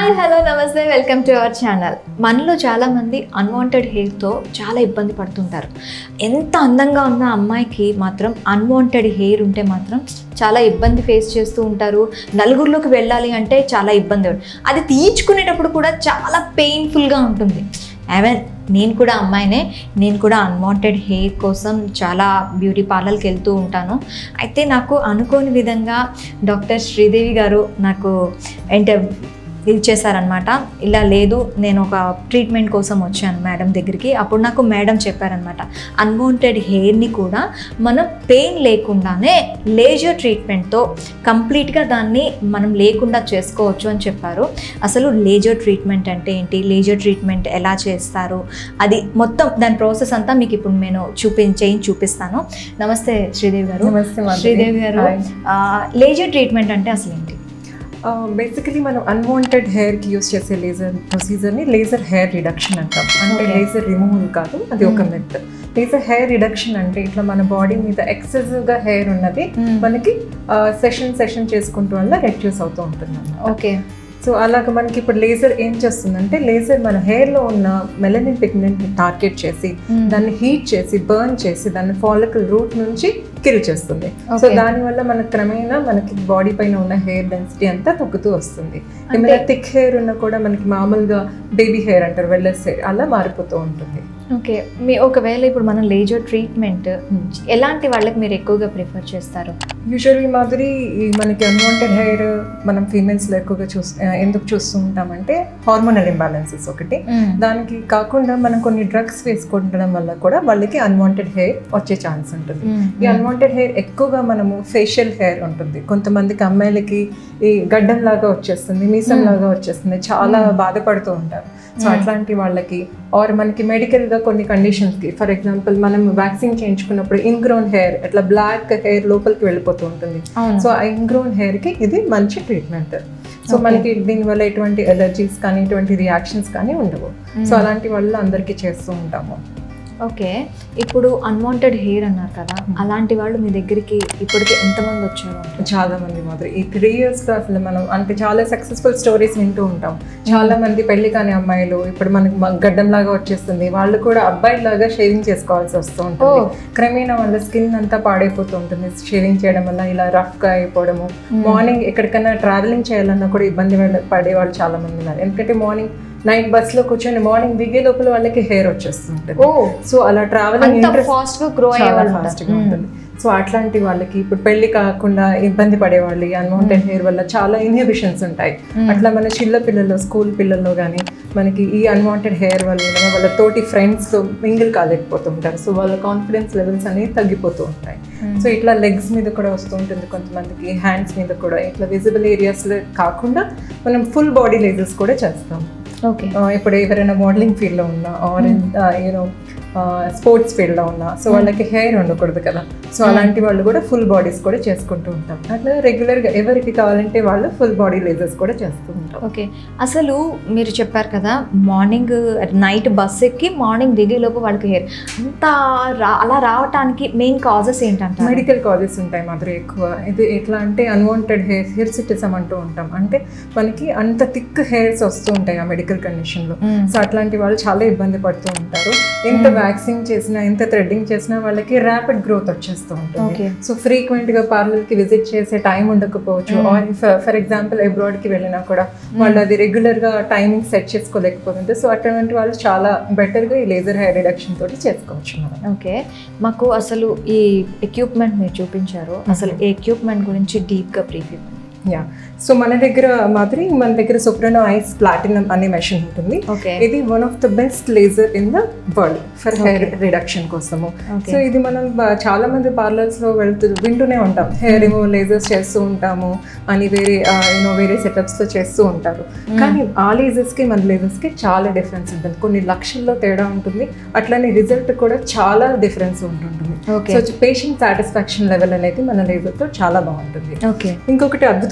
Hi hello నమస్తే welcome to our channel మనలో చాలామంది అన్వాంటెడ్ హెయిర్తో చాలా ఇబ్బంది పడుతుంటారు ఎంత అందంగా ఉన్న అమ్మాయికి మాత్రం అన్వాంటెడ్ హెయిర్ ఉంటే మాత్రం చాలా ఇబ్బంది ఫేస్ చేస్తూ ఉంటారు నలుగురిలోకి వెళ్ళాలి అంటే చాలా ఇబ్బంది అది తీయించుకునేటప్పుడు కూడా చాలా పెయిన్ఫుల్గా ఉంటుంది ఈవెన్ నేను కూడా అమ్మాయినే నేను కూడా అన్వాంటెడ్ హెయిర్ కోసం చాలా బ్యూటీ పార్లర్కి వెళ్తూ ఉంటాను అయితే నాకు అనుకోని విధంగా డాక్టర్ శ్రీదేవి గారు నాకు అంటే ఇది చేశారనమాట ఇలా లేదు నేను ఒక ట్రీట్మెంట్ కోసం వచ్చాను మేడం దగ్గరికి అప్పుడు నాకు మేడం చెప్పారనమాట అన్వాంటెడ్ హెయిర్ని కూడా మనం పెయిన్ లేకుండానే లేజర్ ట్రీట్మెంట్తో కంప్లీట్గా దాన్ని మనం లేకుండా చేసుకోవచ్చు అని చెప్పారు అసలు లేజర్ ట్రీట్మెంట్ అంటే ఏంటి లేజర్ ట్రీట్మెంట్ ఎలా చేస్తారు అది మొత్తం దాని ప్రాసెస్ అంతా మీకు ఇప్పుడు నేను చూపి చేయించి చూపిస్తాను నమస్తే శ్రీదేవి గారు నమస్తే మాధురి. శ్రీదేవి గారు Hi. లేజర్ ట్రీట్మెంట్ అంటే అసలు ఏంటి బేసికలీ మనం అన్వాంటెడ్ హెయిర్కి యూస్ చేసే లేజర్ ప్రొసీజర్ని లేజర్ హెయిర్ రిడక్షన్ అంటాం అంటే Okay. లేజర్ రిమూవల్ కాదు అది ఒక మెథడ్ లేజర్ హెయిర్ రిడక్షన్ అంటే ఇట్లా మన బాడీ మీద ఎక్సెసివ్గా హెయిర్ ఉన్నది Hmm. మనకి సెషన్ సెషన్ చేసుకుంటూ వల్ల రెడ్యూస్ అవుతూ ఉంటుంది అన్నమాట. ఓకే సో అలాగ మనకి ఇప్పుడు లేజర్ ఏం చేస్తుందంటే లేజర్ మన హెయిర్లో ఉన్న మెలనిన్ పిగ్మెంట్ని టార్గెట్ చేసి Hmm. దాన్ని హీట్ చేసి బర్న్ చేసి దాన్ని ఫాలికల్ రూట్ నుంచి కిల్ చేస్తుంది సో Okay. దానివల్ల మనకు క్రమేణా మనకి బాడీ పైన ఉన్న హెయిర్ డెన్సిటీ అంతా తగ్గుతూ వస్తుంది ఏమైనా థిక్ హెయిర్ ఉన్నా కూడా మనకి మామూలుగా బేబీ హెయిర్ అంటారు వెల్లెస్ హెయిర్ అలా మారిపోతూ ఉంటుంది ఓకే మీ ఒకవేళ ఇప్పుడు మనం లేజర్ ట్రీట్మెంట్ ఎలాంటి వాళ్ళకి మీరు ఎక్కువగా ప్రిఫర్ చేస్తారు యూజువల్లీ మాదిరి ఈ మనకి అన్వాంటెడ్ హెయిర్ మనం ఫీమేల్స్లో ఎక్కువగా చూస్ ఆ, ఎందుకు చూస్తూ ఉంటామంటే హార్మోనల్ ఇంబ్యాలెన్సెస్ ఒకటి దానికి కాకుండా మనం కొన్ని డ్రగ్స్ వేసుకుంటడం వల్ల కూడా వాళ్ళకి అన్వాంటెడ్ హెయిర్ వచ్చే ఛాన్స్ ఉంటుంది ఈ అన్వాంటెడ్ హెయిర్ ఎక్కువగా మనము ఫేషియల్ హెయిర్ ఉంటుంది కొంతమందికి అమ్మాయిలకి ఈ గడ్డం లాగా వచ్చేస్తుంది మీసం లాగా వచ్చేస్తుంది చాలా బాధపడుతూ ఉంటారు సో అట్లాంటి వాళ్ళకి ఆర్ మనకి మెడికల్ గా కొన్ని కండిషన్స్ కి ఫర్ ఎగ్జాంపుల్ మనం వ్యాక్సిన్ చేయించుకున్నప్పుడు ఇంగ్రోన్ హెయిర్ ఇట్లా బ్లాక్ హెయిర్ లోపలికి వెళ్ళిపోతూ ఉంటుంది అవును. సో ఆ ఇంగ్రోన్ హెయిర్ కి ఇది మంచి ట్రీట్మెంట్ సో మనకి దీనివల్ల ఎటువంటి ఎలర్జీస్ కానీ ఎటువంటి రియాక్షన్స్ కానీ ఉండవు సో అలాంటి వాళ్ళు అందరికీ చేస్తూ ఉంటాము ఓకే ఇప్పుడు అన్వాంటెడ్ హెయిర్ అన్నారు కదా అలాంటి వాళ్ళు మీ దగ్గరికి ఇప్పటికి ఎంతమంది వచ్చారు చాలా మంది మాత్రం ఈ త్రీ ఇయర్స్ లో అసలు మనం అంటే చాలా సక్సెస్ఫుల్ స్టోరీస్ వింటూ ఉంటాం చాలా మంది పెళ్లి కాని అమ్మాయిలు ఇప్పుడు మనకి మ- గడ్డం లాగా వచ్చేస్తుంది వాళ్ళు కూడా అబ్బాయి లాగా షేవింగ్ చేసుకోవాల్సి వస్తూ ఉంటుంది Oh. క్రమేణా వాళ్ళ స్కిన్ అంతా పాడైపోతూ ఉంటుంది షేవింగ్ చేయడం వల్ల ఇలా రఫ్ గా అయిపోవడము మార్నింగ్ ఎక్కడికైనా ట్రావెలింగ్ చేయాలన్నా కూడా ఇబ్బంది పడే- పడే వాళ్ళు చాలా మంది ఉన్నారు ఎందుకంటే మార్నింగ్ నైట్ బస్ లో కూర్చొని మార్నింగ్ దిగే లోపల వాళ్ళకి హెయిర్ వచ్చేస్తుంటుంది ఓ సో అలా ట్రావెలింగ్ అంత ఫాస్ట్ గా గ్రో అయ్యే చాలా వాళ్ళు fast గా ఉంటారు. ఉంటుంది సో అట్లాంటి వాళ్ళకి ఇప్పుడు పెళ్లి కాకుండా ఇబ్బంది పడేవాళ్ళు అన్వాంటెడ్ హెయిర్ వల్ల చాలా ఇన్హిబిషన్స్ ఉంటాయి అట్లా మన చిన్న పిల్లల్లో స్కూల్ పిల్లల్లో కానీ మనకి ఈ అన్వాంటెడ్ హెయిర్ వల్ల ఏమైనా వాళ్ళ తోటి ఫ్రెండ్స్తో మింగిల్ కాలేకపోతుంటారు సో వాళ్ళ కాన్ఫిడెన్స్ లెవెల్స్ అనేవి తగ్గిపోతూ ఉంటాయి సో ఇట్లా లెగ్స్ మీద కూడా వస్తూ ఉంటుంది కొంతమందికి హ్యాండ్స్ మీద కూడా ఇట్లా విజిబుల్ ఏరియాస్లో కాకుండా మనం ఫుల్ బాడీ లేజర్స్ కూడా చేస్తాం ఓకే ఆ, ఇప్పుడు ఎవరైనా మోడలింగ్ ఫీల్డ్లో ఉన్నా ఆర్ యూనో స్పోర్ట్స్ ఫీల్డ్లో ఉన్నా సో వాళ్ళకి హెయిర్ ఉండకూడదు కదా సో అలాంటి వాళ్ళు కూడా ఫుల్ బాడీస్ కూడా చేసుకుంటూ ఉంటాం అట్లా రెగ్యులర్గా ఎవరికి కావాలంటే వాళ్ళు ఫుల్ బాడీ లేజర్స్ కూడా చేస్తూ ఉంటాం ఓకే అసలు మీరు చెప్పారు కదా మార్నింగ్ నైట్ బస్ ఎక్కి మార్నింగ్ దిగేలోపు వాళ్ళకి హెయిర్ అంత రా అలా రావటానికి మెయిన్ కాజెస్ ఏంటంటారు మెడికల్ కాజెస్ ఉంటాయి మాత్రం ఎక్కువ ఇది ఎట్లా అంటే అన్వాంటెడ్ హెయిర్ హిర్సిటిజం అంటూ ఉంటాం అంటే మనకి అంత థిక్ హెయిర్స్ వస్తూ ఉంటాయి ఆ మెడికల్ కండిషన్లో మ్మ్. సో అట్లాంటి వాళ్ళు చాలా ఇబ్బంది పడుతూ ఉంటారు ఎంత వ్యాక్సిన్ చేసినా ఎంత థ్రెడ్డింగ్ చేసినా వాళ్ళకి ర్యాపిడ్ గ్రోత్ వచ్చేస్తూ ఉంటుంది Okay. సో ఫ్రీక్వెంట్ గా పార్లర్ కి విజిట్ చేసే టైం ఉండకపోవచ్చు ఆర్ ఫర్ ఎగ్జాంపుల్ అబ్రాడ్ కి వెళ్ళినా కూడా వాళ్ళు అది రెగ్యులర్ గా టైమింగ్ సెట్ చేసుకోలేకపోతుంది సో అటువంటి వాళ్ళు చాలా బెటర్ గా ఈ లేజర్ హెయిర్ రిడక్షన్ తోటి చేసుకోవచ్చు మనం ఓకే మాకు అసలు ఈ ఎక్విప్మెంట్ మీరు చూపించారు అసలు ఈ ఎక్విప్మెంట్ గురించి డీప్గా బ్రీఫ్ ఇవ్వండి యా సో మన దగ్గర మాదిరి మన దగ్గర సొప్రనో ఐస్ ప్లాటినం అనే మెషిన్ ఉంటుంది ఓకే ఇది one of the best laser in the world for hair reduction కోసము Okay. సో ఇది మనం బ- చాలా మంది పార్లర్స్ లో వెళ్తూ వింటూనే ఉంటాం హెయిర్ రిమూవ్ లేజర్స్ చేస్తూ ఉంటాము అని వేరే యూనో వేరే సెటప్స్ తో చేస్తూ ఉంటారు కానీ ఆ లేజర్స్ కి మన లేజర్స్ కి చాలా డిఫరెన్స్ ఉంటుంది కొన్ని లక్షల్లో తేడా ఉంటుంది అట్లనే రిజల్ట్ కూడా చాలా డిఫరెన్స్ ఉంటుంటుంది okay so patient satisfaction level అనేది మన లేజర్ తో చాలా బాగుంటుంది ఓకే ఇంకొకటి అద్భుతమైన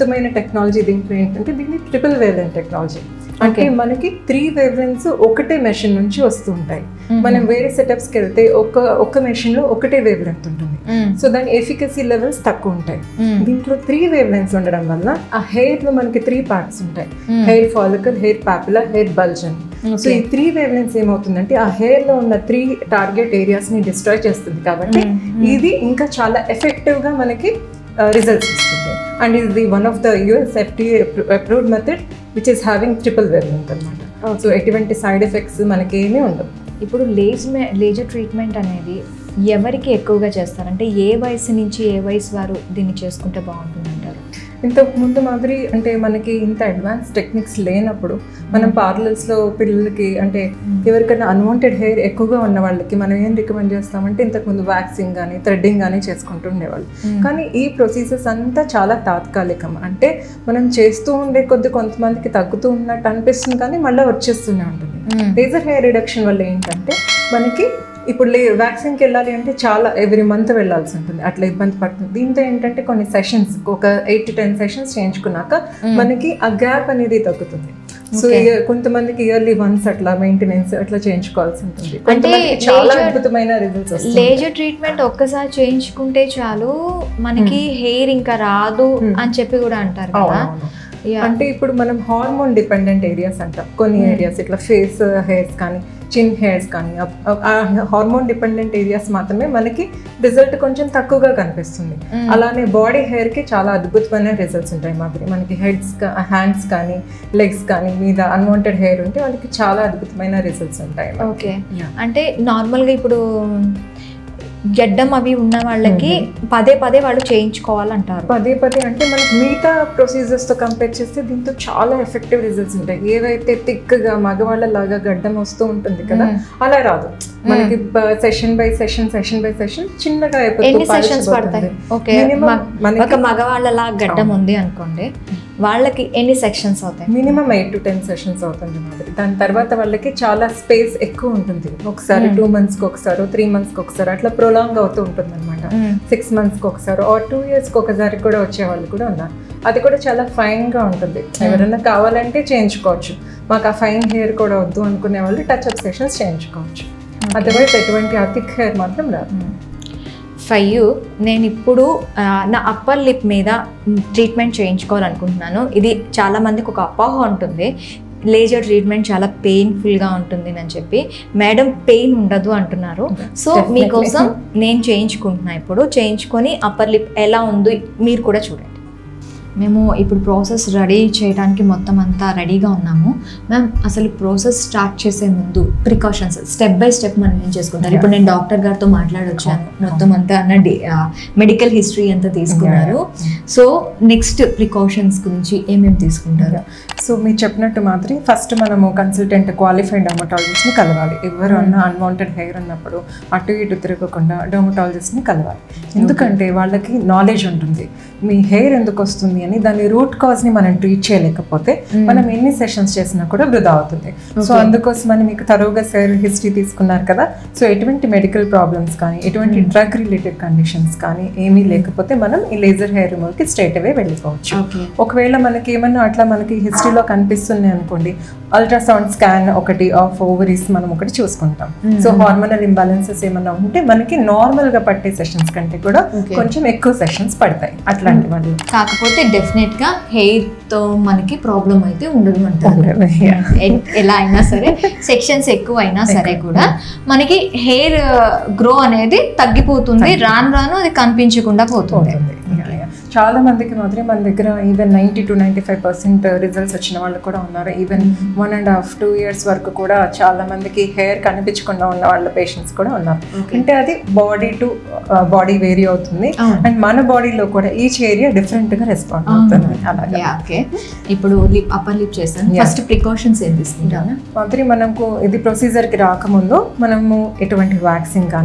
అద్భుతమైన టెక్నాలజీ దీంట్లో ఏంటంటే దీన్ని ట్రిపుల్ వేవ్లెంట్ టెక్నాలజీ అంటే మనకి త్రీ వేవ్లెన్స్ ఒకటే మెషిన్ నుంచి వస్తూ ఉంటాయి మనం వేరే సెటప్స్కి వెళ్తే ఒక ఒక మెషిన్ లో ఒకటే వేవ్ లెంత్ ఉంటుంది సో దాని ఎఫికసీ లెవెల్స్ తక్కువ ఉంటాయి దీంట్లో త్రీ వేవ్ లెన్స్ ఉండడం వల్ల ఆ హెయిర్ లో మనకి త్రీ పార్ట్స్ ఉంటాయి hair follicle hair papilla hair bulge అని సో ఈ త్రీ వేవ్ లెన్స్ ఏమవుతుందంటే ఆ హెయిర్ లో ఉన్న త్రీ టార్గెట్ ఏరియాస్ ని డిస్ట్రాయ్ చేస్తుంది కాబట్టి ఇది ఇంకా చాలా ఎఫెక్టివ్ గా మనకి రిజల్ట్స్ ఇస్తుంది అండ్ ఇది the one of the US FDA approved method which is having triple wavelength అనమాట సో ఎటువంటి సైడ్ ఎఫెక్ట్స్ మనకి ఏమీ ఉండవు ఇప్పుడు లేజ్ లేజర్ ట్రీట్మెంట్ అనేది ఎవరికి ఎక్కువగా చేస్తారంటే ఏ వయసు నుంచి ఏ వయసు వారు దీన్ని చేసుకుంటే బాగుంటుంది అంటారు ఇంతకు ముందు మాదిరి అంటే మనకి ఇంత అడ్వాన్స్ టెక్నిక్స్ లేనప్పుడు మనం పార్లర్స్ లో పిల్లలకి అంటే ఎవరికైనా అన్వాంటెడ్ హెయిర్ ఎక్కువగా ఉన్న వాళ్ళకి మనం ఏం రికమెండ్ చేస్తామంటే ఇంతకు ముందు వ్యాక్సింగ్ కానీ థ్రెడ్డింగ్ కానీ చేసుకుంటూ ఉండేవాళ్ళు కానీ ఈ ప్రొసీజర్స్ అంతా చాలా తాత్కాలికం అంటే మనం చేస్తూ ఉండే కొద్ది కొంతమందికి తగ్గుతూ ఉన్నట్టు అనిపిస్తుంది కానీ మళ్ళీ వచ్చేస్తూనే ఉంటుంది లేజర్ హెయిర్ రిడక్షన్ వల్ల ఏంటంటే మనకి ఇప్పుడు లే వ్యాక్సిన్కి వెళ్ళాలి అంటే చాలా ఎవ్రీ మంత్ వెళ్ళాల్సి ఉంటుంది అట్లా ఇబ్బంది పడుతుంది దీంతో ఏంటంటే కొన్ని సెషన్స్ ఒక ఎయిట్ టు టెన్ సెషన్స్ చేయించుకున్నాక మనకి ఆ గ్యాప్ అనేది తగ్గుతుంది సో కొంతమందికి ఇయర్లీ వన్స్ అట్లా మెయింటెనెన్స్ అట్లా చేయించుకోవాల్సి ఉంటుంది కొంతమందికి చాలా laser- అద్భుతమైన రిజల్ట్స్ వస్తాయి లేజర్ ట్రీట్మెంట్ ఒక్కసారి చేయించుకుంటే చాలు మనకి హెయిర్ ఇంకా రాదు అని చెప్పి కూడా అంటారు కదా అవునవును. Yeah. అంటే ఇప్పుడు మనం హార్మోన్ డిపెండెంట్ ఏరియాస్ అంటాం కొన్ని ఏరియాస్ ఇట్లా ఫేస్ హెయిర్స్ కానీ చిన్ హెయిర్స్ కానీ హార్మోన్ డిపెండెంట్ ఏరియాస్ మాత్రమే మనకి రిజల్ట్ కొంచెం తక్కువగా కనిపిస్తుంది అలానే బాడీ హెయిర్ కి చాలా అద్భుతమైన రిజల్ట్స్ ఉంటాయి మాదిరి మనకి హెడ్స్ హ్యాండ్స్ కానీ లెగ్స్ కానీ మీద అన్వాంటెడ్ హెయిర్ ఉంటే వాళ్ళకి చాలా అద్భుతమైన రిజల్ట్స్ ఉంటాయి ఓకే Yeah. అంటే నార్మల్గా ఇప్పుడు గెడ్డం అవి ఉన్న వాళ్ళకి పదే పదే వాళ్ళు చేయించుకోవాలంటారు పదే పదే అంటే మనకి మిగతా ప్రొసీజర్స్ తో కంపేర్ చేస్తే దీంతో చాలా ఎఫెక్టివ్ రిజల్ట్స్ ఉంటాయి ఏవైతే థిక్ గా మగవాళ్ళ లాగా గడ్డం వస్తూ ఉంటుంది కదా అలా రాదు మనకి session by session session by session చిన్నగా అయిపోతుంది, ఎన్ని సెషన్స్ పడతాయి పలచబడుతుంది. ఓకే Minimum మ- మనకి- ఒక మగవాళ్ళలా గడ్డం ఉంది అనుకోండి వాళ్ళకి ఎన్ని సెక్షన్స్ అవుతాయి minimum eight to ten sessions అవుతుంది మాదిరి దాని తర్వాత వాళ్ళకి చాలా స్పేస్ ఎక్కువ ఉంటుంది ఒకసారి టూ మంత్స్కి ఒకసారి త్రీ మంత్స్కి ఒకసారి అట్లా ప్రొలాంగ్ అవుతూ ఉంటుంది అనమాట సిక్స్ మంత్స్కి ఒకసారి ఆర్ టూ ఇయర్స్కి ఒకసారి కూడా వచ్చే వాళ్ళు కూడా ఉన్నారు అది కూడా చాలా ఫైన్గా ఉంటుంది ఎవరైనా కావాలంటే చేయించుకోవచ్చు మాకు ఆ ఫైన్ హెయిర్ కూడా వద్దు అనుకునే వాళ్ళు టచ్ అప్ సెషన్స్ చేయించుకోవచ్చు అదర్వైజ్ ఎటువంటి అతిక్ హెయిర్ మాత్రం రాదు ఫైవ్ నేను ఇప్పుడు ఆ, నా అప్పర్ లిప్ మీద ట్రీట్మెంట్ చేయించుకోవాలనుకుంటున్నాను ఇది చాలా మందికి ఒక అపోహ ఉంటుంది లేజర్ ట్రీట్మెంట్ చాలా పెయిన్ఫుల్గా ఉంటుంది అని చెప్పి మేడం పెయిన్ ఉండదు అంటున్నారు సో Definitely. మీకోసం నేను చేయించుకుంటున్నా ఇప్పుడు చేయించుకొని అప్పర్ లిప్ ఎలా ఉంది మీరు కూడా చూడండి మేము ఇప్పుడు ప్రాసెస్ రెడీ చేయడానికి మొత్తం అంతా రెడీగా ఉన్నాము మ్యామ్ అసలు ప్రాసెస్ స్టార్ట్ చేసే ముందు ప్రికాషన్స్ స్టెప్ బై స్టెప్ మనం ఏం చేసుకుంటారు ఇప్పుడు నేను డాక్టర్ గారితో మాట్లాడొచ్చాను మొత్తం అంతా అన్న మెడికల్ హిస్టరీ అంతా తీసుకున్నారు సో నెక్స్ట్ ప్రికాషన్స్ గురించి ఏమేమి తీసుకుంటారు సో మీరు చెప్పినట్టు మాత్రం ఫస్ట్ మనము కన్సల్టెంట్ క్వాలిఫైడ్ డర్మటాలజిస్ట్ని కలవాలి ఎవరు అన్న అన్వాంటెడ్ హెయిర్ ఉన్నప్పుడు అటు ఇటు తిరగకుండా డర్మటాలజిస్ట్ని కలవాలి ఎందుకంటే వాళ్ళకి నాలెడ్జ్ ఉంటుంది మీ హెయిర్ ఎందుకు వస్తుంది అని దాని రూట్ కాజ్ని మనం ట్రీట్ చేయలేకపోతే మనం ఎన్ని సెషన్స్ చేసినా కూడా వృధా అవుతుంది సో అందుకోసమని మీకు తరువుగా సేర్ హిస్టరీ తీసుకున్నారు కదా సో ఎటువంటి మెడికల్ ప్రాబ్లమ్స్ కానీ ఎటువంటి డ్రగ్ రిలేటెడ్ కండిషన్స్ కానీ ఏమీ లేకపోతే మనం ఈ లేజర్ హెయిర్ రిమూవ్కి స్ట్రైట్ అవే వెళ్ళిపోవచ్చు ఓకే ఒకవేళ మనకి ఏమన్నా అట్లా మనకి హిస్టరీలో కనిపిస్తుంది అనుకోండి అల్ట్రాసౌండ్ స్కాన్ ఒకటి ఆఫ్ ఓవరీస్ మనం ఒకటి చూసుకుంటాం సో హార్మోనల్ ఇంబాలెన్సెస్ ఏమన్నా ఉంటే మనకి నార్మల్ గా పట్టే సెషన్స్ కంటే కూడా Okay. కొంచెం ఎక్కువ సెషన్స్ పడతాయి అట్లాంటి వాళ్ళు కాకపోతే డెఫినెట్ గా హెయిర్ తో మనకి ప్రాబ్లం అయితే ఉండదు అంటారు Yeah. ఎ- ఎలా అయినా సరే సెక్షన్స్ ఎక్కువ అయినా సరే కూడా మనకి హెయిర్ గ్రో అనేది తగ్గిపోతుంది రాను రాను అది కనిపించకుండా పోతుంది పోతుంది. Yeah, yeah. చాలా మందికి మాత్రం మన దగ్గర even ninety to ninety five percent results వచ్చిన వాళ్ళు కూడా ఉన్నారు even one and half to years వరకు కూడా చాలా మందికి హెయిర్ కనిపించకుండా ఉన్న వాళ్ళ పేషెంట్స్ కూడా ఉన్నారు Okay. అంటే అది బాడీ టు బాడీ వేరీ అవుతుంది అవును. అండ్ మన బాడీలో కూడా ఈచ్ ఏరియా డిఫరెంట్ గా రెస్పాండ్ అవుతుంది అలాగే యా ఓకే ఇప్పుడు లిప్ అప్పర్ లిప్ చేస్తాను Yeah. ఫస్ట్ ప్రికాషన్స్ ఏం తీసుకుంటాను మాదిరి మనకు ఇది ప్రొసీజర్ కి రాకముందు మనము ఎటువంటి వ్యాక్సింగ్ కానీ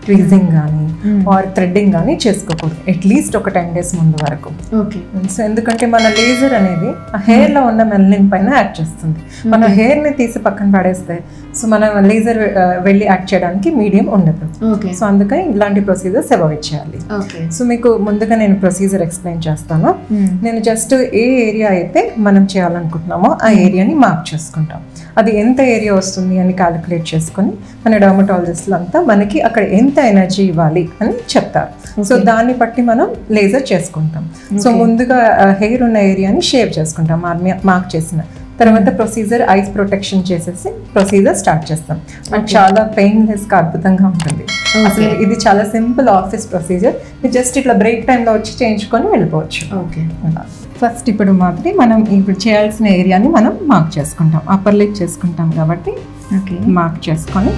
ట్వీజింగ్ కానీ ఆర్ థ్రెడ్డింగ్ కానీ చేసుకోకూడదు అట్లీస్ట్ ఒక టెన్ డేస్ ముందు వరకు ఓకే సో ఎందుకంటే మన లేజర్ అనేది ఆ hair లో ఉన్న మెల్లిన్ పైన యాక్ట్ చేస్తుంది మన hair ని తీసి పక్కన పడేస్తే సో మన లేజర్ వెళ్ళి యాక్ట్ చేయడానికి మీడియం ఉండదు ఓకే సో అందుకని ఇలాంటి ప్రొసీజర్స్ అవాయిడ్ చేయాలి ఓకే సో మీకు ముందుగా నేను ప్రొసీజర్ ఎక్స్ప్లెయిన్ చేస్తాను నేను జస్ట్ ఏ ఏరియా అయితే మనం చేయాలనుకుంటున్నామో ఆ ఏరియాని మార్క్ చేసుకుంటాం అది ఎంత ఏరియా వస్తుంది అని క్యాలిక్యులేట్ చేసుకొని మన డర్మటాలజిస్ట్లు అంతా మనకి అక్కడ ఎంత ఎనర్జీ ఇవ్వాలి అని చెప్తారు సో దాన్ని బట్టి మనం లేజర్ చేసుకుంటాం సో ముందుగా హెయిర్ ఉన్న ఏరియాని షేవ్ చేసుకుంటాం మార్క్ చేసిన తర్వాత ప్రొసీజర్ ఐస్ ప్రొటెక్షన్ చేసేసి ప్రొసీజర్ స్టార్ట్ చేస్తాం అది చాలా పెయిన్లెస్గా అద్భుతంగా ఉంటుంది అసలు ఇది చాలా సింపుల్ ఆఫీస్ ప్రొసీజర్ మీరు జస్ట్ ఇట్లా బ్రేక్ టైంలో వచ్చి చేయించుకొని వెళ్ళిపోవచ్చు ఓకే ఫస్ట్ ఇప్పుడు మాత్రం మనం ఇప్పుడు చేయాల్సిన ఏరియాని మనం మార్క్ చేసుకుంటాం అప్పర్ లిప్ చేసుకుంటాం కాబట్టి ఓకే మార్క్ చేసుకొని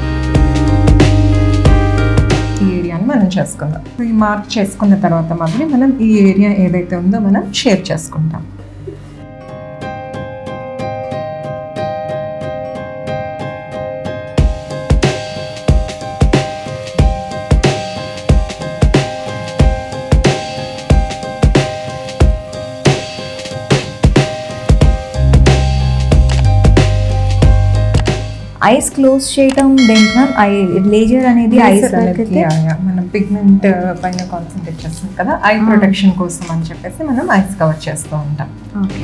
ఈ ఏరియాని మనం చేసుకుందాం ఈ మార్క్ చేసుకున్న తర్వాత మాత్రం మనం ఈ ఏరియా ఏదైతే ఉందో మనం షేర్ చేసుకుంటాం ఐస్ క్లోజ్ చేయటం దేనికి మ్యామ్ ఐ లేజర్ అనేది ఐస్ Laser అనేది, yeah, yeah. మనం పిగ్మెంట్ పైన కాన్సన్ట్రేట్ చేస్తాం కదా ఐ ప్రొటెక్షన్ కోసం అని చెప్పేసి మనం ఐస్ కవర్ చేస్తూ ఉంటాం ఓకే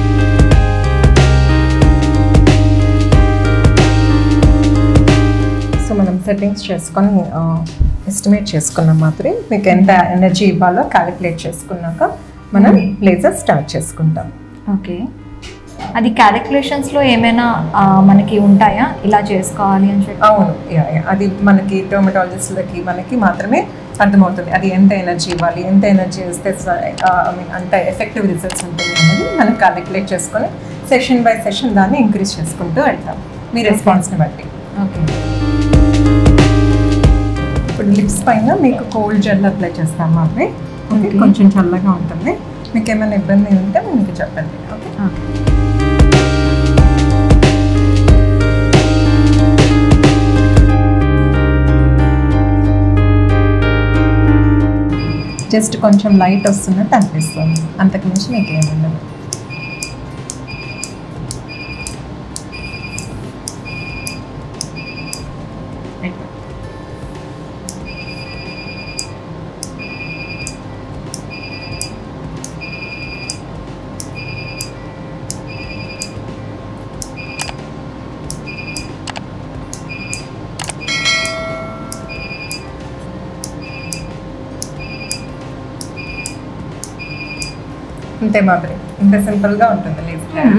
సో మనం సెట్టింగ్స్ చేసుకొని ఎస్టిమేట్ చేసుకున్నాం మాత్రం మీకు ఎంత ఎనర్జీ ఇవ్వాలో క్యాలిక్యులేట్ చేసుకున్నాక మనం లేజర్ స్టార్ట్ చేసుకుంటాం ఓకే అది క్యాలిక్యులేషన్స్లో ఏమైనా ఆ, మనకి ఉంటాయా ఇలా చేసుకోవాలి అని చెప్పి అవును యా, యా. అది మనకి డర్మటాలజిస్ట్లకి మనకి మాత్రమే అర్థమవుతుంది అది ఎంత ఎనర్జీ ఇవ్వాలి ఎంత ఎనర్జీ ఇస్తే ఐ మీన్ అంత ఎఫెక్టివ్ రిజల్ట్స్ ఉంటుంది అనేది మనం క్యాలిక్యులేట్ చేసుకొని సెషన్ బై సెషన్ దాన్ని ఇంక్రీజ్ చేసుకుంటూ వెళ్తాం మీ రెస్పాన్స్ని బట్టి ఓకే ఇప్పుడు లిప్స్ పైన మీకు కోల్డ్ జెల్ అప్లై చేస్తాం మాత్రమే ఓకే Okay. కొంచెం చల్లగా ఉంటుంది మీకు ఏమైనా ఇబ్బంది ఉంటే మీకు చెప్పండి ఓకే ఓకే జస్ట్ కొంచెం లైట్ వస్తున్నట్టు అనిపిస్తుంది అంతకుమించి మీకు ఏముండదు ఇంతే మాదిరి ఇంత సింపుల్గా ఉంటుంది లేజర్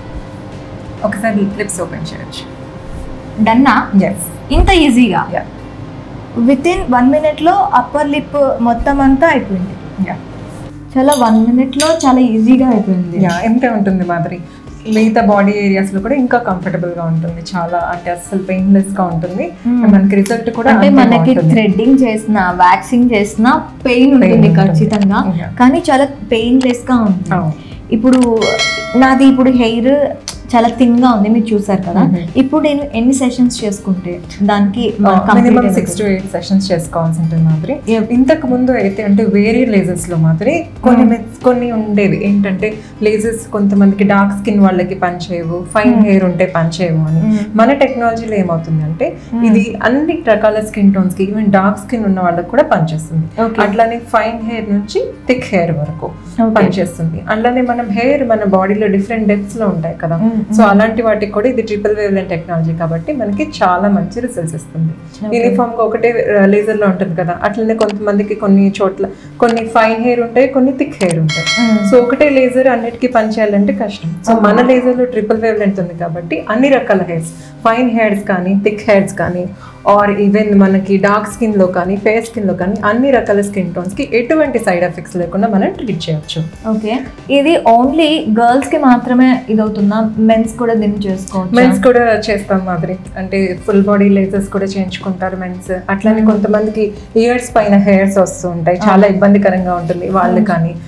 ఒకసారి లిప్స్ ఓపెన్ చేయొచ్చు డన్నా ఎస్ ఇంత ఈజీగా యా విత్ ఇన్ వన్ మినిట్లో అప్పర్ లిప్ మొత్తం అంతా అయిపోయింది యా చాలా వన్ మినిట్లో చాలా ఈజీగా అయిపోయింది యా ఇంతే ఉంటుంది మాదిరి మిగతా బాడీ ఏరియాస్ లో కూడా ఇంకా కంఫర్టబుల్ గా ఉంటుంది చాలా అంటే అసలు పెయిన్లెస్ గా ఉంటుంది Hmm. మనకి రిజల్ట్ కూడా అంటే అంతే మనకి బాగుంటుంది. థ్రెడ్డింగ్ చేసిన వ్యాక్సింగ్ చేసిన పెయిన్ ఉంటుంది ఉంటుంది. ఖచ్చితంగా Yeah. కానీ చాలా పెయిన్లెస్ గా ఉంది అవును. ఇప్పుడు నాది ఇప్పుడు హెయిర్ చాలా థిన్ గా ఉంది మీరు చూసారు కదా Mhm. ఇప్పుడు నేను ఎన్ని సెషన్స్ చేసుకుంటే దానికి minimum six to eight sessions చేసుకోవాల్సి ఉంటుంది మాదిరి ఇంతకు ముందు అయితే అంటే వేరే లేజర్స్ లో మాదిరి కొన్ని మె- కొన్ని ఉండేవి ఏంటంటే లేజర్స్ కొంతమందికి డార్క్ స్కిన్ వాళ్ళకి పనిచేయవు ఫైన్ హెయిర్ ఉంటే పనిచేయవు అని మన టెక్నాలజీలో ఏమవుతుందంటే ఇది అన్ని రకాల స్కిన్ టోన్స్ కి ఈవెన్ డార్క్ స్కిన్ ఉన్న వాళ్ళకి కూడా పనిచేస్తుంది Okay. అట్లానే ఫైన్ హెయిర్ నుంచి థిక్ హెయిర్ వరకు Okay. పనిచేస్తుంది అట్లానే మనం హెయిర్ మన బాడీలో డిఫరెంట్ డెప్త్స్ లో ఉంటాయి కదా Mm, సో అలాంటి వాటికి కూడా ఇది ట్రిపుల్ వేవ్ లెంత్ టెక్నాలజీ కాబట్టి మనకి చాలా మంచి రిజల్ట్స్ ఇస్తుంది యూనిఫామ్ గా ఒకటే లేజర్ లో ఉంటుంది కదా అట్లనే కొంతమందికి కొన్ని చోట్ల కొన్ని ఫైన్ హెయిర్ ఉంటాయి కొన్ని థిక్ హెయిర్ ఉంటాయి సో ఒకటే లేజర్ అన్నిటికీ పనిచేయాలంటే కష్టం సో మన లేజర్ లో ట్రిపుల్ వేవ్ లెంత్ ఉంది కాబట్టి అన్ని రకాల హెయిర్స్ ఫైన్ హెయిర్స్ కానీ థిక్ హెయిర్స్ కానీ ఆర్ ఈవెన్ మనకి డార్క్ స్కిన్ లో కానీ ఫేర్ స్కిన్ లో కానీ అన్ని రకాల స్కిన్ టోన్స్ కి ఎటువంటి సైడ్ ఎఫెక్ట్స్ లేకుండా మనం ట్రీట్ చేయొచ్చు ఓకే ఇది ఓన్లీ గర్ల్స్ కి మాత్రమే ఇది అవుతుందా మెన్స్ కూడా దీన్ని చేసుకోవచ్చు మెన్స్ కూడా చేస్తాం మాదిరి అంటే ఫుల్ బాడీ లేజర్స్ కూడా చేయించుకుంటారు మెన్స్ అట్లానే కొంతమందికి ఇయర్స్ పైన హెయిర్స్ వస్తూ ఉంటాయి చాలా ఇబ్బందికరంగా ఉంటుంది వాళ్ళు కానీ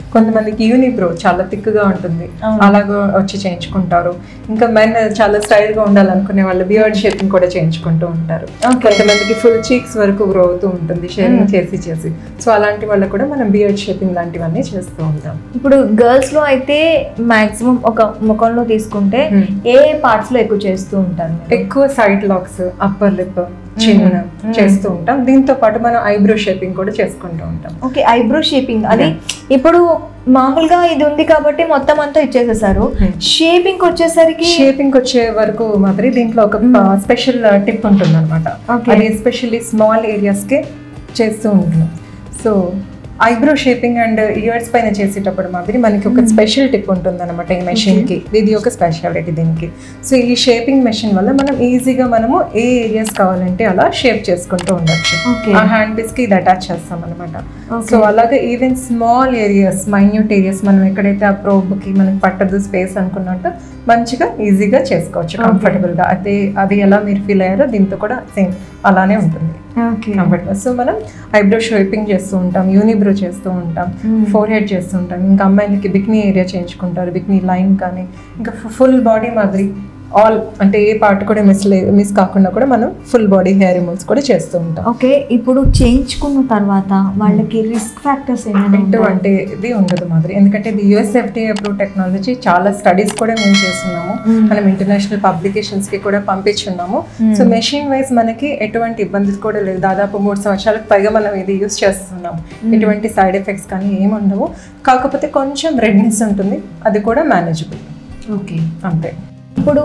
కొంతమందికి యూనిప్రో చాలా థిక్గా ఉంటుంది అవును. అలాగా వచ్చి చేయించుకుంటారు ఇంకా మెన్ చాలా స్టైల్ గా ఉండాలనుకునే వాళ్ళు బియర్డ్ షేపింగ్ కూడా చేయించుకుంటూ ఉంటారు Okay. కొంతమందికి ఫుల్ చీక్స్ వరకు గ్రో అవుతూ ఉంటుంది షేవింగ్ చేసి చేసి సో అలాంటి వాళ్ళకి కూడా మనం బియర్డ్ షేపింగ్ లాంటివన్నీ చేస్తూ ఉంటాం ఇప్పుడు గర్ల్స్ లో అయితే మాక్సిమం ఒక ముఖంలో తీసుకుంటే Hmm. ఏ పార్ట్స్ లో ఎక్కువ చేస్తూ ఉంటారు మీరు? ఎక్కువ సైడ్ లాక్స్ అప్పర్ లిప్ చిన్న Mm. చేస్తూ ఉంటాం దీంతో పాటు మనం ఐబ్రో షేపింగ్ కూడా చేసుకుంటూ ఉంటాం ఓకే ఐబ్రో షేపింగ్ అది ఇప్పుడు మామూలుగా ఇది ఉంది కాబట్టి మొత్తం అంతా ఇచ్చేసేసారు Hmm. షేపింగ్ వచ్చేసరికి షేపింగ్ వచ్చే వరకు మాదిరి దీంట్లో ఒక స్పెషల్ టిప్ ఉంటుంది అనమాట Okay. అది ఎస్పెషల్లీ స్మాల్ ఏరియాస్ కి చేస్తూ ఉంటున్నాం so eyebrow shaping and ears పైన చేసేటప్పుడు మాదిరి మనకి ఒక స్పెషల్ టిప్ ఉంటుంది అనమాట ఈ మెషిన్ కి ఇది ఒక స్పెషాలిటీ దీనికి సో ఈ షేపింగ్ మెషిన్ వల్ల మనం ఈజీగా మనము ఏ ఏరియాస్ కావాలంటే అలా షేప్ చేసుకుంటూ ఉండొచ్చు Okay. ఆ హ్యాండ్ పీస్ కి ఇది అటాచ్ చేస్తాం అనమాట Okay. సో అలాగే even small areas minute areas మనం ఎక్కడైతే ఆ probe కి మనకి పట్టదు స్పేస్ అనుకున్నట్టు మంచిగా ఈజీగా చేసుకోవచ్చు Okay. కంఫర్టబుల్ గా అదే అది ఎలా మీరు ఫీల్ అయ్యారో దీంతో కూడా సేమ్ అలానే ఉంటుంది ఓకే కంఫర్టబుల్ సో మనం ఐబ్రో షేపింగ్ చేస్తూ ఉంటాం యూనిబ్రో చేస్తూ ఉంటాం Hmm. ఫోర్ హెడ్ చేస్తూ ఉంటాం ఇంకా అమ్మాయిలకి బిక్నీ ఏరియా చేయించుకుంటారు బిక్నీ లైన్ కానీ ఇంకా ఫుల్ బాడీ మాదిరి ఆల్ అంటే ఏ పార్ట్ కూడా మిస్ లే మిస్ కాకుండా కూడా మనం ఫుల్ బాడీ హెయిర్ రిమూవ్స్ కూడా చేస్తూ ఉంటాం ఓకే ఇప్పుడు చేయించుకున్న తర్వాత వాళ్ళకి రిస్క్ ఫ్యాక్టర్స్ ఏమైనా ఉంటాయా? ఎటువంటి ఇది ఉండదు మాదిరి ఎందుకంటే ఇది యుఎస్ఎఫ్టీ అప్రూవ్ టెక్నాలజీ చాలా స్టడీస్ కూడా మేము చేస్తున్నాము Mm. మనం ఇంటర్నేషనల్ పబ్లికేషన్స్ కి కూడా పంపించున్నాము Mm. సో మెషిన్ వైజ్ మనకి ఎటువంటి ఇబ్బందులు కూడా లేదు దాదాపు మూడు సంవత్సరాలకు పైగా మనం ఇది యూస్ చేస్తున్నాము ఎటువంటి సైడ్ ఎఫెక్ట్స్ కానీ ఏమి ఉండవు కాకపోతే కొంచెం రెడ్నెస్ ఉంటుంది అది కూడా మేనేజబుల్ ఓకే అంతే ఇప్పుడు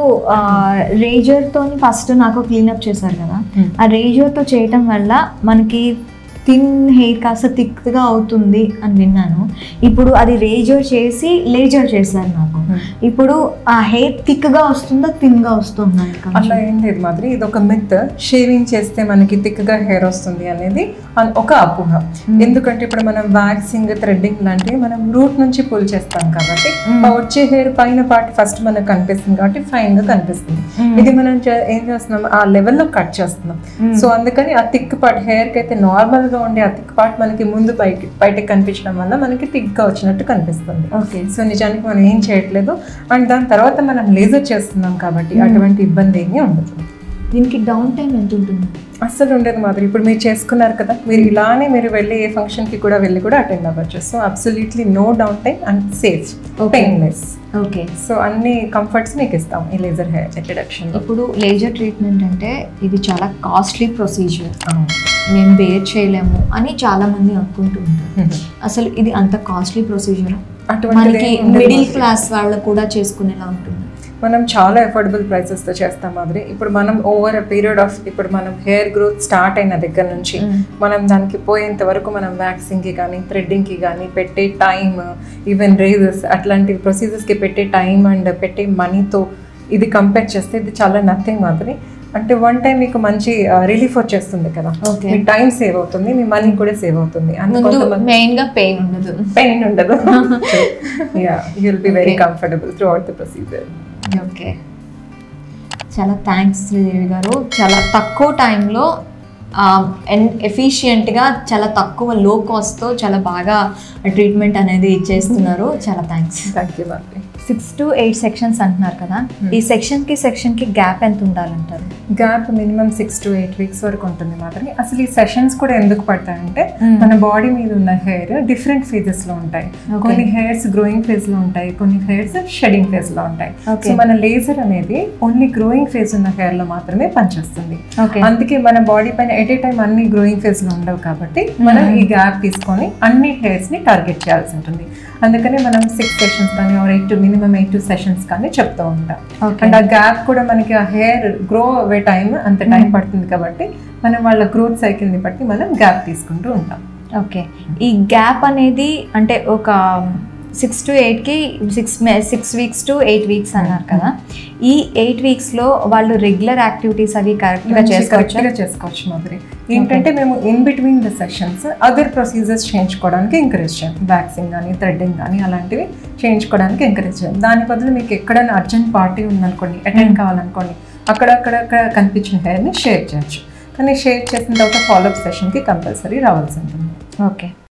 రేజర్ తోని ఫస్ట్ నాకు క్లీనప్ చేశారు కదా Hmm. ఆ రేజర్ తో చేయటం వల్ల మనకి థిన్ హెయిర్ కాస్త థిక్గా అవుతుంది అని విన్నాను ఇప్పుడు అది రేజర్ చేసి లేజర్ చేశారు నాకు Hmm. ఇప్పుడు ఆ హెయిర్ థిక్గా వస్తుందా థిన్గా వస్తుందా ఇంకా? అట్లా ఏం లేదు మాదిరి ఇది ఒక మిత్ షేవింగ్ చేస్తే మనకి థిక్గా హెయిర్ వస్తుంది అనేది అన్- ఒక అపోహ ఎందుకంటే ఇప్పుడు మనం వ్యాక్సింగ్ థ్రెడ్డింగ్ లాంటివి మనం రూట్ నుంచి పుల్ చేస్తాం కాబట్టి Mm. ఆ వచ్చే హెయిర్ పైన పార్ట్ ఫస్ట్ మనకు కనిపిస్తుంది కాబట్టి ఫైన్ గా కనిపిస్తుంది Mm. ఇది మనం చే- ఏం చేస్తున్నాం ఆ లెవెల్లో కట్ చేస్తున్నాం Mm. సో అందుకని ఆ థిక్ పార్ట్ హెయిర్ కి అయితే నార్మల్ గా ఉండే ఆ థిక్ పార్ట్ మనకి ముందు బయట బయటకి కనిపించడం వల్ల మనకి థిక్ గా వచ్చినట్టు కనిపిస్తుంది ఓకే సో నిజానికి మనం ఏం చేయట్లేదు అండ్ దాని తర్వాత మనం లేజర్ చేస్తున్నాం కాబట్టి అటువంటి ఇబ్బంది ఏమీ ఉండదు దీనికి డౌన్ టైం ఎంత ఉంటుంది అస్సలు ఉండదు మాదిరి ఇప్పుడు మీరు చేసుకున్నారు కదా మీరు ఇలానే మీరు వెళ్ళి ఏ ఫంక్షన్ కి కూడా వెళ్ళి కూడా అటెండ్ అవ్వచ్చు so absolutely no down time and safe Okay. Painless okay so అన్ని కంఫర్ట్స్ మీకు ఇస్తాం ఈ లేజర్ హెయిర్ ఇంట్రడక్షన్ ఇప్పుడు లేజర్ ట్రీట్మెంట్ అంటే ఇది చాలా కాస్ట్లీ ప్రొసీజర్ మేము బేర్ చేయలేము అని చాలా మంది అనుకుంటూ ఉంటారు అసలు ఇది అంత కాస్ట్లీ ప్రొసీజర్ అటువంటిది మనకి ఏం ఉండదు మిడిల్ మాదిరి. క్లాస్ వాళ్ళు కూడా చేసుకునేలా ఉంటుంది మనం చాలా అఫోర్డబుల్ ప్రైసెస్తో చేస్తాం మాదిరి ఇప్పుడు మనం ఓవర్ అ పీరియడ్ ఆఫ్ ఇప్పుడు మనం హెయిర్ గ్రోత్ స్టార్ట్ అయిన దగ్గర నుంచి Mm. మనం దానికి పోయేంత వరకు మనం వ్యాక్సింగ్కి కానీ థ్రెడ్డింగ్కి కానీ పెట్టే టైం ఈవెన్ రేజెస్ అట్లాంటి ప్రొసీజర్స్కి పెట్టే టైం అండ్ పెట్టే మనీతో ఇది కంపేర్ చేస్తే ఇది చాలా నథింగ్ మాదిరి అంటే వన్ టైం మీకు మంచి రిలీఫ్ వచ్చేస్తుంది కదా Okay. మీ టైం సేవ్ అవుతుంది మీ మనీ కూడా సేవ్ అవుతుంది అండ్ ముందు కొంతమంది మెయిన్ గా పెయిన్ ఉండదు పెయిన్ ఉండదు yeah you'll be very Okay. Comfortable throughout the procedure okay చాలా థ్యాంక్స్ శ్రీదేవి గారు చాలా తక్కువ టైంలో ఎఫిషియెంట్గా చాలా తక్కువ లో కాస్ట్తో చాలా బాగా ట్రీట్మెంట్ అనేది ఇచ్చేస్తున్నారు చాలా థ్యాంక్స్ థ్యాంక్ యూ మాదిరి సిక్స్ టు ఎయిట్ సెక్షన్స్ అంటున్నారు కదా ఈ సెక్షన్కి సెక్షన్కి గ్యాప్ ఎంత ఉండాలంటారు gap minimum six to eight weeks వరకు ఉంటుంది మాత్రం అసలు ఈ సెషన్స్ కూడా ఎందుకు పడతాయంటే Mm. మన బాడీ మీద ఉన్న హెయిర్ డిఫరెంట్ ఫేజెస్ లో ఉంటాయి Okay. కొన్ని హెయిర్స్ గ్రోయింగ్ ఫేజ్ లో ఉంటాయి కొన్ని హెయిర్స్ షెడింగ్ ఫేజ్ లో ఉంటాయి Okay. సో మన లేజర్ అనేది ఓన్లీ గ్రోయింగ్ ఫేజ్ ఉన్న హెయిర్ లో మాత్రమే పనిచేస్తుంది ఓకే అందుకే మన బాడీ పైన ఎట్ ఏ టైం అన్ని గ్రోయింగ్ ఫేజ్ లో ఉండవు కాబట్టి మనం ఈ గ్యాప్ తీసుకొని అన్ని హెయిర్స్ ని టార్గెట్ చేయాల్సి ఉంటుంది అందుకనే మనం సిక్స్ సెషన్స్ కానీ or eight to minimum eight to sessions కానీ చెప్తూ ఉంటాం ఓకే అండ్ ఆ గ్యాప్ కూడా మనకి ఆ హెయిర్ గ్రో అవ్వే టైం అంత టైం పడుతుంది కాబట్టి మనం వాళ్ళ గ్రోత్ సైకిల్ని బట్టి మనం గ్యాప్ తీసుకుంటూ ఉంటాం ఓకే ఈ గ్యాప్ అనేది అంటే ఒక సిక్స్ టు ఎయిట్కి six six weeks to eight weeks అన్నారు కదా ఈ ఎయిట్ వీక్స్లో వాళ్ళు రెగ్యులర్ యాక్టివిటీస్ అవి కరెక్ట్గా చేసుకోవచ్చా కరెక్ట్గా చేసుకోవచ్చు మాదిరి ఏంటంటే మేము in between the sessions other procedures చేయించుకోవడానికి ఎంకరేజ్ చేయం వ్యాక్సింగ్ కానీ థ్రెడ్డింగ్ కానీ అలాంటివి చేయించుకోవడానికి ఎంకరేజ్ చేయం దాని బదులు మీకు ఎక్కడైనా అర్జెంట్ పార్టీ ఉందనుకోండి అటెండ్ కావాలనుకోండి అక్కడక్కడక్కడ కనిపించిన హెయిర్ని షేర్ చేయొచ్చు కానీ షేర్ చేసిన తర్వాత ఫాలోఅప్ సెషన్కి కంపల్సరీ రావాల్సి ఉంటుంది ఓకే